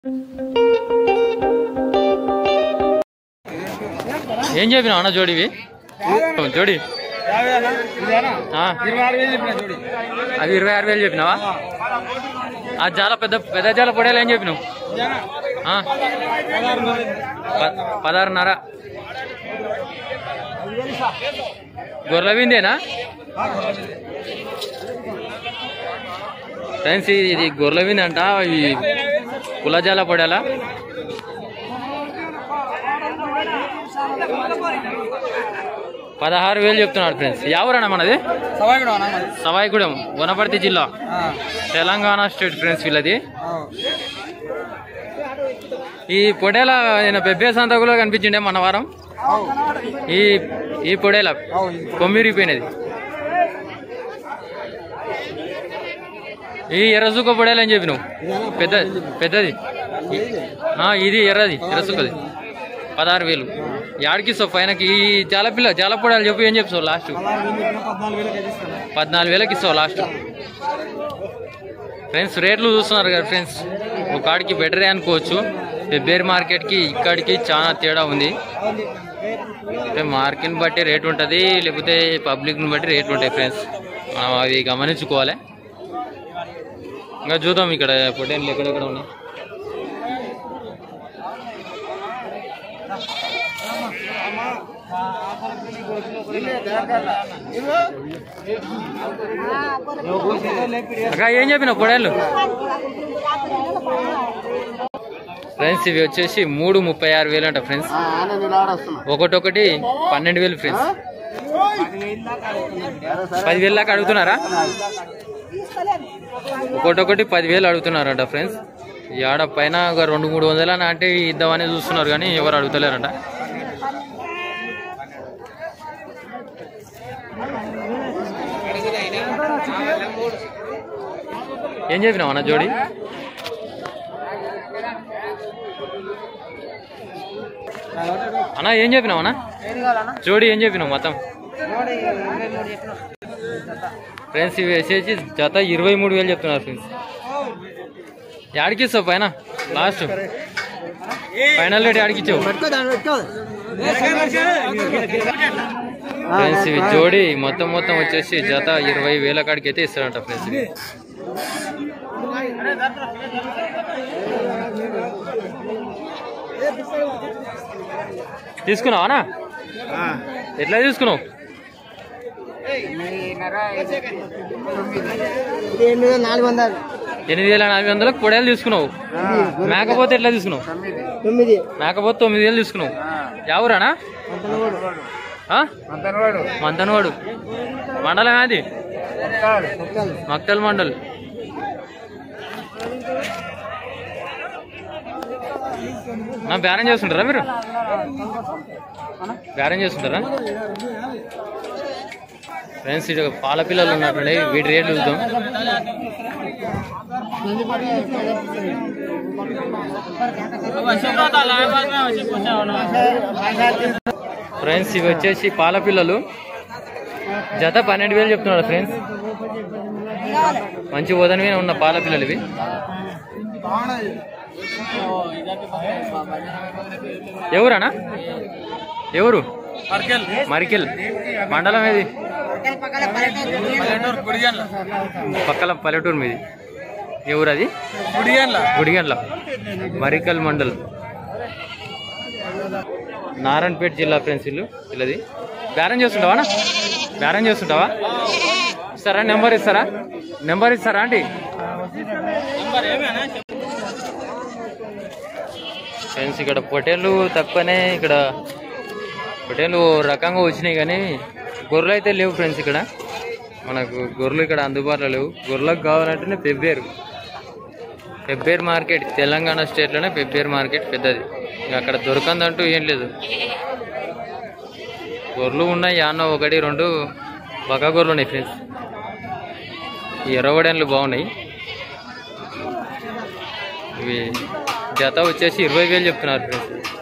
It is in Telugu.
ఏం చెప్పినావు అన్న జోడివి జోడి ఆ, అవి ఇరవై ఆరు వేలు చెప్పినావా ఆ జాల పెద్ద పెద్ద జాల పొడేలు ఏం చెప్పినావు ఆ, ప- పదహారున్నర గొర్రెవిందేనా ఫ్రెండ్స్ ఇది గొర్రెవింది అంట ఈ కులజాల పొడేలా పదహారు వేలు చెప్తున్నాడు ఫ్రెండ్స్ ఎవరన్నా మనది సవాయిగూడెం వనపర్తి జిల్లా తెలంగాణ స్టేట్ ఫ్రెండ్స్ వీళ్ళది ఈ పొడేల నేను పెబ్బే సంతకులో కనిపించిండే మన వారం ఈ ఈ పొడేల కొమ్మిరిపోయినది ఈ ఎర్రసుక్క పొడేలు అని చెప్పి నువ్వు పెద్ద పెద్దది ఆ, ఇది ఎర్రది ఎర్రసుక్కది పదహారు వేలు యాడికి సో పైనకి ఈ జాలపిల్ల జాలపొడాలు చెప్పు ఏం చెప్తావు లాస్ట్ పద్నాలుగు వేలకి ఇస్తావు లాస్ట్ ఫ్రెండ్స్ రేట్లు చూస్తున్నారు కదా ఫ్రెండ్స్ ఒక కాడికి బెటరే అనుకోవచ్చు ఫిబ్రవరి మార్కెట్కి ఇక్కడికి చాలా తేడా ఉంది అంటే మార్కెట్ని బట్టి రేట్ ఉంటుంది లేకపోతే పబ్లిక్ని బట్టి రేట్లు ఉంటాయి ఫ్రెండ్స్ మనం అవి గమనించుకోవాలి ఇంకా చూద్దాం ఇక్కడ పొటేన్లు ఎక్కడెక్కడ ఉన్నాయి అక్క ఏం చెప్పిన పొడేళ్ళు ఫ్రెండ్స్ ఇవి వచ్చేసి మూడు ముప్పై ఆరు వేలు అంట ఫ్రెండ్స్ ఒకటొకటి పన్నెండు వేలు ఫ్రెండ్స్ పదివేలు దాకా అడుగుతున్నారా ఒకటొకటి పదివేలు అడుగుతున్నారంట ఫ్రెండ్స్ ఈ ఆడ పైన ఒక రెండు మూడు వందలు అని అంటే ఇద్దామని చూస్తున్నారు కానీ ఎవరు అడుగుతలేరంట ఏం చెప్పినావు అన్న జోడి అన్న ఏం చెప్పినావు అన్న జోడి ఏం చెప్పినావు మొత్తం ఫ్రెండ్స్ ఇవి వేసేసి జత ఇరవై మూడు వేలు చెప్తున్నారు ఫ్రెండ్స్ యాడికి ఇస్తావు పైన లాస్ట్ ఫైనల్ రేట్ యాడికి ఇచ్చావు ఫ్రెండ్స్ ఇవి జోడి మొత్తం మొత్తం వచ్చేసి జత ఇరవై వేల కాడికి అయితే ఇస్తారంట ఫ్రెండ్స్ ఇవి తీసుకున్నావా ఎట్లా తీసుకున్నావు నాలుగు వందలు ఎనిమిది వేల నాలుగు వందలకు పొడేలు తీసుకున్నావు మేకపోతే ఎట్లా తీసుకున్నావు తొమ్మిది మేకపోతే తొమ్మిది వేలు తీసుకున్నావు ఎవరానా మంతనవాడు మండలం అది మక్తల్ మండల్ ఆ, బేరం చేస్తుంటారా మీరు బేరం చేస్తుంటారా ఫ్రెండ్స్ ఇటు పాల పిల్లలు ఉన్నట్టుండే వీటి రేట్లు చూద్దాం ఫ్రెండ్స్ ఇవి వచ్చేసి పాల పిల్లలు జత పన్నెండు వేలు చెప్తున్నాడు ఫ్రెండ్స్ మంచి ఓదన మీద ఉన్న పాల పిల్లలు ఇవి ఎవరనా ఎవరు మరికెల్ మండలం ఏది పక్కల పల్లెటూరు మీది ఎవరు అది గుడిగండ్ల మరికల్ మండల్ నారాయణపేట జిల్లా ఫ్రెండ్స్ ఇల్లు ఇల్లది బేరం చేస్తుంటావా అన్న? బేరం చేస్తుంటావా ఇస్తారా నెంబర్ ఇస్తారా నెంబర్ ఇస్తారా ఆంటీ ఫ్రెండ్స్ ఇక్కడ పొటేళ్ళు తక్కువనే ఇక్కడ పొటేళ్ళు రకంగా వచ్చినాయి కానీ గొర్రెలు అయితే లేవు ఫ్రెండ్స్ ఇక్కడ మనకు గొర్రెలు ఇక్కడ అందుబాటులో లేవు గొర్రెలకు కావాలంటేనే పెబ్బేరు పెబ్బేరు మార్కెట్ తెలంగాణ స్టేట్లోనే పెబ్బేరు మార్కెట్ పెద్దది ఇంకా అక్కడ దొరకందంటూ ఏం లేదు గొర్రెలు ఉన్నాయి యాన్న ఒకటి రెండు బగా గొర్రెలు ఉన్నాయి ఫ్రెండ్స్ ఈ ఎర్రగొడెన్లు బాగున్నాయి ఇవి జత వచ్చేసి ఇరవై వేలు చెప్తున్నారు ఫ్రెండ్స్